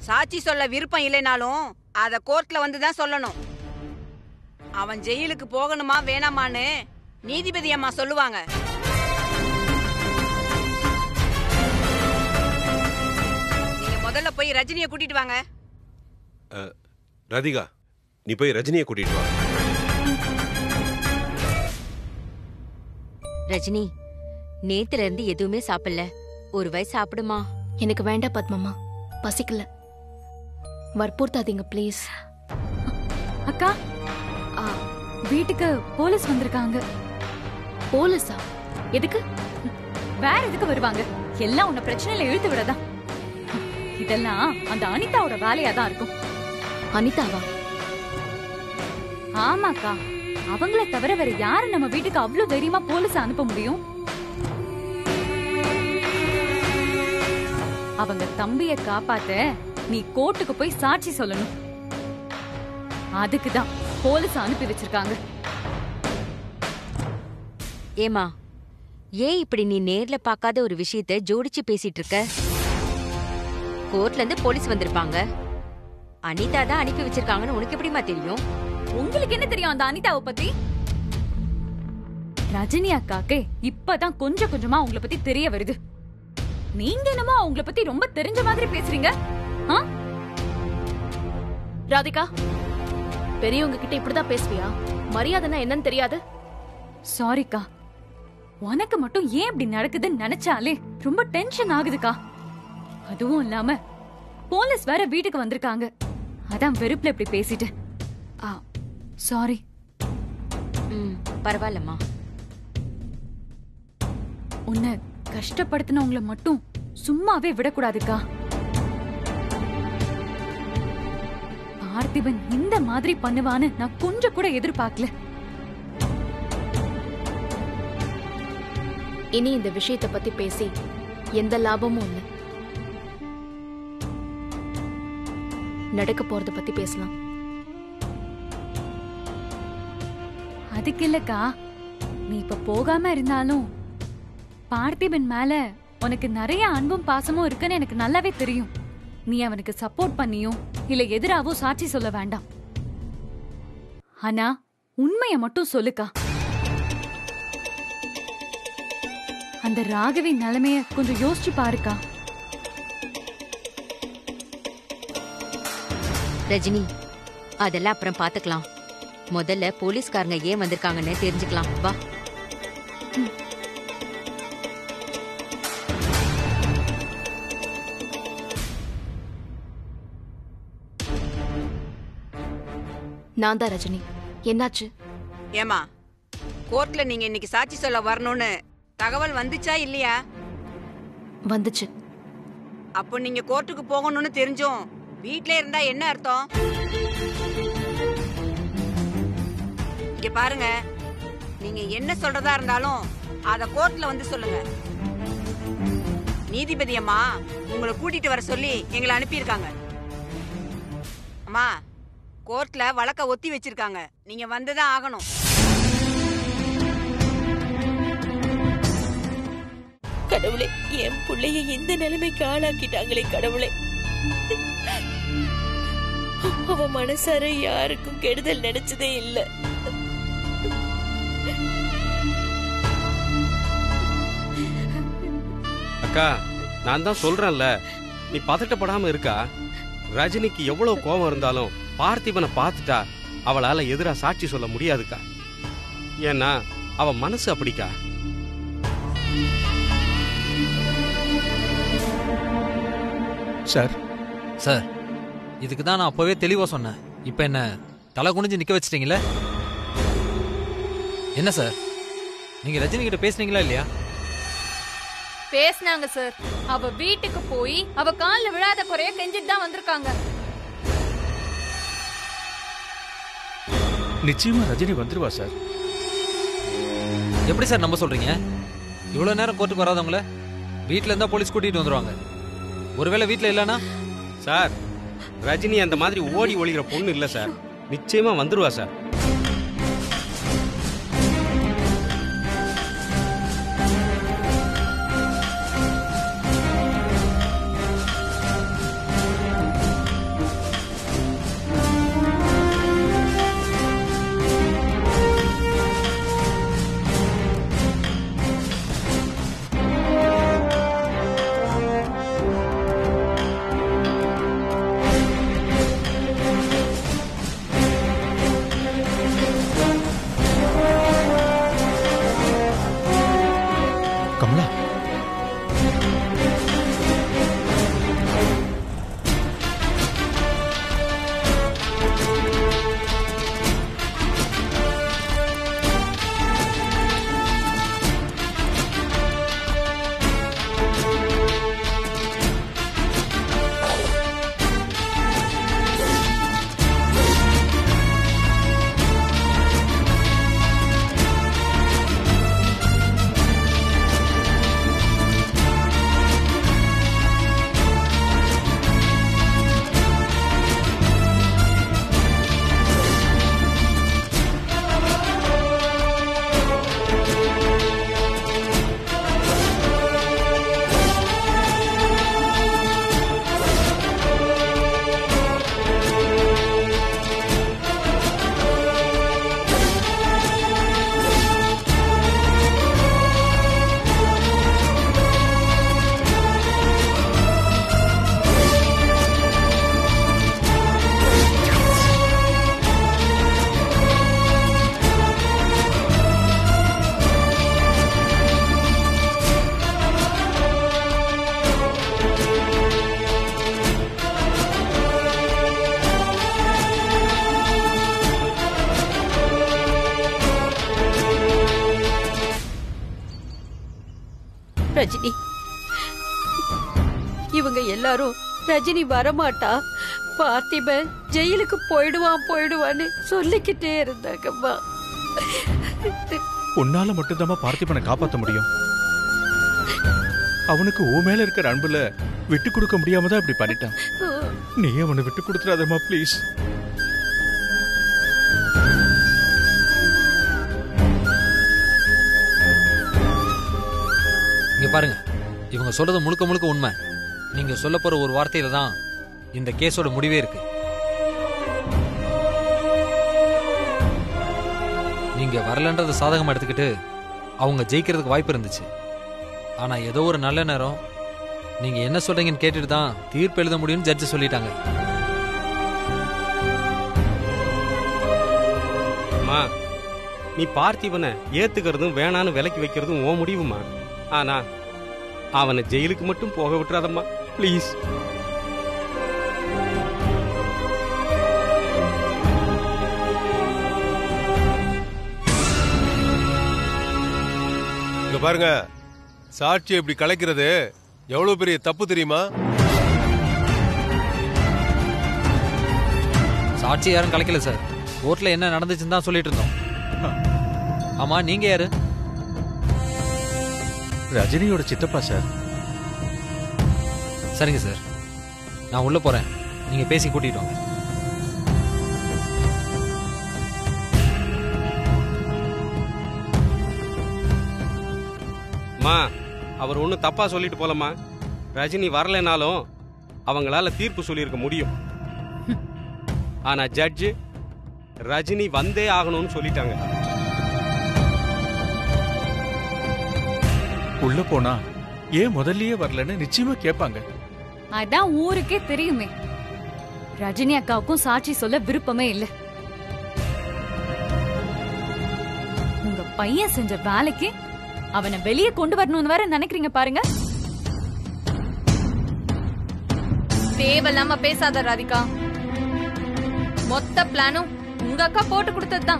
சாட்சி சொல்ல விருப்பம் இல்லைனாலும் அத கோர்ட்ல வந்து தான் சொல்லணும் அவன் ஜெயிலுக்கு போகணுமா வேணாமான்னு நீதிபதி அம்மா சொல்லுவாங்க நீங்க முதல்ல போய் ரஜினியை கூட்டிட்டு வாங்க அஹ், ராதிகா நீ போய் ரஜினியை கூட்டிட்டு வா ரஜினி நேத்துல இருந்து எதுவுமே சாப்பிடல ஒரு வயசு சாப்பிடுமா எனக்கு வேண்டாம் பத்மம்மா பசிக்கல வற்புறுத்தாதீங்க ப்ளீஸ் அக்கா ஆ, வீட்டுக்கு போலீஸ் வந்திருக்காங்க போலீஸா எதுக்கு வேற எதுக்கு வருவாங்க எல்லாம் உன்னை பிரச்சனையில இழுத்து விடதான் இதெல்லாம் அந்த அனிதாவோட வேலையா தான் இருக்கும் அனிதாவா ஆமாக்கா அவங்கள தவிர வேற யாரு நம்ம வீட்டுக்கு அவ்வளவு தைரியமா போலீஸ் அனுப்ப முடியும் அவங்க தம்பிய காப்பாத்த நீ கோர்ட்டுக்கு போய் சாட்சி சொல்லணும் அதுக்கு தான் போலீஸ் அனுப்பி வச்சிருக்காங்க ஏமா ஏன் இப்படி நீ நேர்ல பார்க்காத ஒரு விஷயத்த ஜோடிச்சு பேசிட்டு இருக்க கோர்ட்ல இருந்து போலீஸ் வந்திருப்பாங்க அனிதா தான் அனுப்பி வச்சிருக்காங்கன்னு உனக்கு எப்படிமா தெரியும் உங்களுக்கு என்ன தெரியும் அந்த அனிதாவை பத்தி ரஜினி அக்காக்கு இப்பதான் கொஞ்சம் கொஞ்சமா உங்களை பத்தி தெரிய வருது நீங்க என்னமோ அவங்கள பத்தி ரொம்ப தெரிஞ்ச மாதிரி பேசுறீங்க ஆ? ராதிகா பெரியவங்க கிட்ட இப்படிதான் பேசுவியா மரியாதைன்னா என்னன்னு தெரியாது சாரிக்கா உனக்கு மட்டும் ஏன் இப்படி நடக்குதுன்னு நினைச்சாலே ரொம்ப டென்ஷன் ஆகுதுக்கா அதுவும் இல்லாம போலீஸ் வேற வீட்டுக்கு வந்திருக்காங்க அதான் வெறுப்புல இப்படி பேசிட்டேன் ஆ சாரி ம் பரவாயில்லம்மா உன்னை கஷ்டப்படுத்தினவங்கள மட்டும் சும்மாவே விடக்கூடாதுக்கா பார்த்திபன் இந்த மாதிரி பண்ணுவான்னு நான் கொஞ்சம் கூட எதிர்பார்க்கல இனி இந்த விஷயத்தை பத்தி பேசி எந்த லாபமும் இல்ல நடக்க போறத பத்தி பேசலாம் அதுக்கு இல்லக்கா நீ இப்ப போகாம இருந்தாலும் பார்த்திபன் மேல உனக்கு நிறைய அன்பும் பாசமும் இருக்குன்னு எனக்கு நல்லாவே தெரியும் நீ அவனுக்கு சப்போர்ட் பண்ணியும் இல்ல எதிராவோ சாட்சி சொல்ல வேண்டாம் ஆனா உண்மைய மட்டும் சொல்லுக்கா அந்த ராகவி நிலைமைய கொஞ்சம் யோசிச்சு பாருக்கா ரஜினி அதெல்லாம் அப்புறம் பாத்துக்கலாம் முதல்ல போலீஸ்காரங்க ஏன் வந்திருக்காங்கன்னு தெரிஞ்சுக்கலாம் வா நான் தான் ரஜினி என்னாச்சு ஏமா கோர்ட்ல நீங்க இன்னைக்கு சாட்சி சொல்ல வரணும்னு தகவல் வந்துச்சா இல்லையா வந்துச்சு அப்போ நீங்க கோர்ட்டுக்கு போகணும்னு தெரிஞ்சும் வீட்ல இருந்தா என்ன அர்த்தம் இங்க பாருங்க நீங்க என்ன சொல்றதா இருந்தாலும் அத கோர்ட்ல வந்து சொல்லுங்க நீதிபதி அம்மா உங்களை கூட்டிட்டு வர சொல்லி எங்களை அனுப்பியிருக்காங்க அம்மா கோர்ட்ல வழக்க ஒத்தி வச்சிருக்காங்க நீங்க வந்துதான் ஆகணும் கடவுளே என் புள்ளைய இந்த நிலைமைக்கு ஆளாக்கிட்டாங்களே கடவுளே அவ மனசார யாருக்கும் கெடுதல் நினைச்சதே இல்ல அக்கா நான் தான் சொல்றேன்ல நீ பதட்டப்படாம இருக்கா ரஜினிக்கு எவ்வளவு கோபம் இருந்தாலும் பார்த்திபனை பார்த்துட்டா அவளால எதிரா சாட்சி சொல்ல முடியாதுக்கா ஏன்னா அவ மனசு அப்படிக்கா சார் சார் இதுக்கு தான் நான் அப்போவே தெளிவாக சொன்னேன் இப்போ என்ன தலை குனிஞ்சு நிற்க வச்சிட்டீங்களே என்ன சார் நீங்கள் ரஜினி கிட்ட பேசுனீங்களா இல்லையா பேசினாங்க சார் அவ வீட்டுக்கு போய் அவ கால்ல விழாத குறைய கெஞ்சிட்டு தான் வந்திருக்காங்க நிச்சயமா ரஜினி வந்துருவா சார் எப்படி சார் நம்ப சொல்கிறீங்க இவ்வளோ நேரம் கோர்ட்டுக்கு வராதவங்கள வீட்டில் இருந்தால் போலீஸ் கூட்டிகிட்டு வந்துருவாங்க ஒருவேளை வீட்டில் இல்லைன்னா சார் ரஜினி அந்த மாதிரி ஓடி ஒளிகிற பொண்ணு இல்ல சார் நிச்சயமா வந்துருவா சார் ரஜினி இவங்க எல்லாரும் ரஜினி வரமாட்டா பார்த்திபன் ஜெயிலுக்கு போயிடுவான் போயிடுவான்னு சொல்லிக்கிட்டே இருந்தாங்கம்மா உன்னால மட்டும்தாம்மா பார்த்திபனை காப்பாத்த முடியும் அவனுக்கு ஓ மேல இருக்கிற அன்புல விட்டு கொடுக்க முடியாம தான் இப்படி பண்ணிட்டான் நீ அவனை விட்டு கொடுத்துறாதம்மா ப்ளீஸ் இங்க பாருங்க இவங்க சொல்றது முழுக்க முழுக்க உண்மை நீங்க சொல்ல போற ஒரு வார்த்தையில தான் இந்த கேஸோட முடிவே இருக்கு நீங்க வரலன்றத சாதகமா எடுத்துக்கிட்டு அவங்க ஜெயிக்கிறதுக்கு வாய்ப்பு இருந்துச்சு ஆனா ஏதோ ஒரு நல்ல நேரம் நீங்க என்ன சொல்றீங்கன்னு கேட்டுட்டு தான் தீர்ப்பு எழுத முடியும்னு ஜட்ஜ் சொல்லிட்டாங்க அம்மா நீ பார்த்திபனை ஏத்துக்கிறதும் வேணான்னு விலக்கி வைக்கிறதும் உன் முடிவுமா ஆனா அவனை ஜெயிலுக்கு மட்டும் போக விட்டுறாதம்மா ப்ளீஸ் இங்க பாருங்க சாட்சி இப்படி கலைக்கிறது எவ்வளவு பெரிய தப்பு தெரியுமா சாட்சி யாரும் கலைக்கல சார் கோர்ட்ல என்ன நடந்துச்சுன்னு தான் சொல்லிட்டு இருந்தோம் ஆமா நீங்க யாரு ரஜினியோட சித்தப்பா சார் சரிங்க சார் நான் உள்ள போறேன் நீங்க பேசி கூட்டிட்டு வாங்க அம்மா அவர் ஒன்றும் தப்பா சொல்லிட்டு போலம்மா ரஜினி வரலைனாலும் அவங்களால தீர்ப்பு சொல்லியிருக்க முடியும் ஆனா ஜட்ஜு ரஜினி வந்தே ஆகணும்னு சொல்லிட்டாங்க உள்ள போனா ஏன் முதல்லயே வரலன்னு நிச்சயமா கேட்பாங்க அதான் ஊருக்கே தெரியுமே ரஜினி அக்காவுக்கும் சாட்சி சொல்ல விருப்பமே இல்ல உங்க பையன் செஞ்ச வேலைக்கு அவனை வெளியே கொண்டு வரணும்னு வேற நினைக்கிறீங்க பாருங்க தேவையில்லாம பேசாத ராதிகா மொத்த பிளானும் உங்க அக்கா போட்டு கொடுத்ததுதான்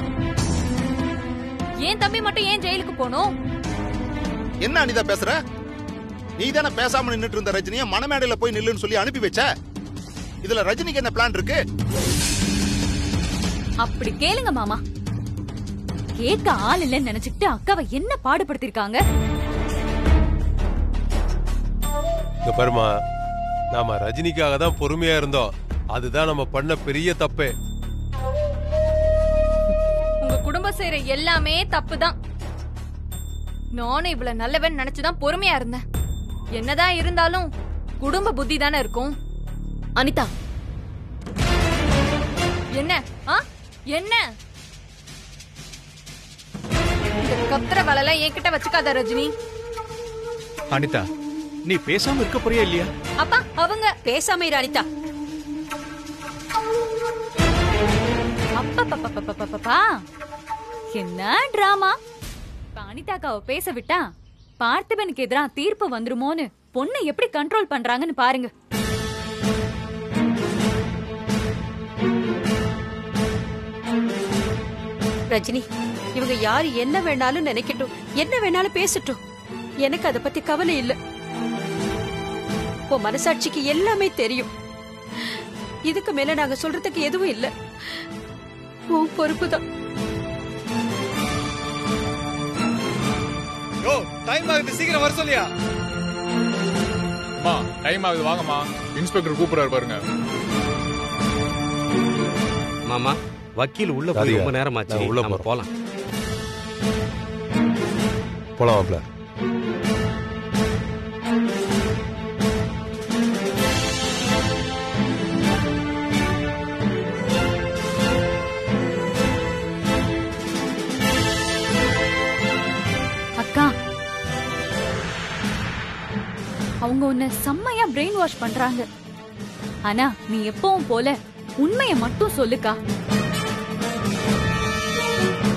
ஏன் தம்பி மட்டும் ஏன் ஜெயிலுக்கு போகணும் என்ன அனிதா பேசுற நீ தானே பேசாம நின்னுட்டு இருந்த ரஜினிய மணமேடையில போய் நில்லுன்னு சொல்லி அனுப்பி வச்ச இதுல ரஜினிக்கு என்ன பிளான் இருக்கு அப்படி கேளுங்க மாமா கேட்க ஆள் இல்லைன்னு நினைச்சுக்கிட்டு அக்காவை என்ன பாடுபடுத்திருக்காங்க இங்க பாருமா நாம ரஜினிக்காக தான் பொறுமையா இருந்தோம் அதுதான் நம்ம பண்ண பெரிய தப்பே உங்க குடும்பம் செய்யற எல்லாமே தப்புதான் நானும் இவ்வளவு நல்லவன் நினைச்சுதான் பொறுமையா இருந்தேன் என்னதான் இருந்தாலும் குடும்ப புத்தி தானே இருக்கும் அனிதா என்ன ஆ என்ன இந்த கத்திர வலைலாம் என்கிட்ட வச்சுக்காத ரஜினி அனிதா நீ பேசாம இருக்க போறியா இல்லையா அப்பா அவங்க பேசாம இரு அனிதா அப்பப்பப்பப்பப்பப்பா என்ன டிராமா இப்ப அனிதாக்காவை பேச விட்டா பார்த்திபனுக்கு எதிரா தீர்ப்பு வந்துருமோன்னு பொண்ணை எப்படி கண்ட்ரோல் பண்றாங்கன்னு பாருங்க ரஜினி இவங்க யாரு என்ன வேணாலும் நினைக்கட்டும் என்ன வேணாலும் பேசட்டும் எனக்கு அத பத்தி கவலை இல்ல உன் மனசாட்சிக்கு எல்லாமே தெரியும் இதுக்கு மேல நாங்க சொல்றதுக்கு எதுவும் இல்ல உன் பொறுப்புதான் யோ டைம் ஆகுது சீக்கிரம் வர சொல்லியா அம்மா டைம் ஆகுது வாங்கம்மா இன்ஸ்பெக்டர் கூப்பிடுறாரு பாருங்க மாமா வக்கீல் உள்ள போய் ராதிகா, ரொம்ப நேரமாச்சு நான் உள்ள நம்ம போலாம் போலாம் மாப்ள அக்கா அவங்க உன்னை செம்மையா பிரெயின் வாஷ் பண்றாங்க ஆனா நீ எப்பவும் போல உண்மையை மட்டும் சொல்லுக்கா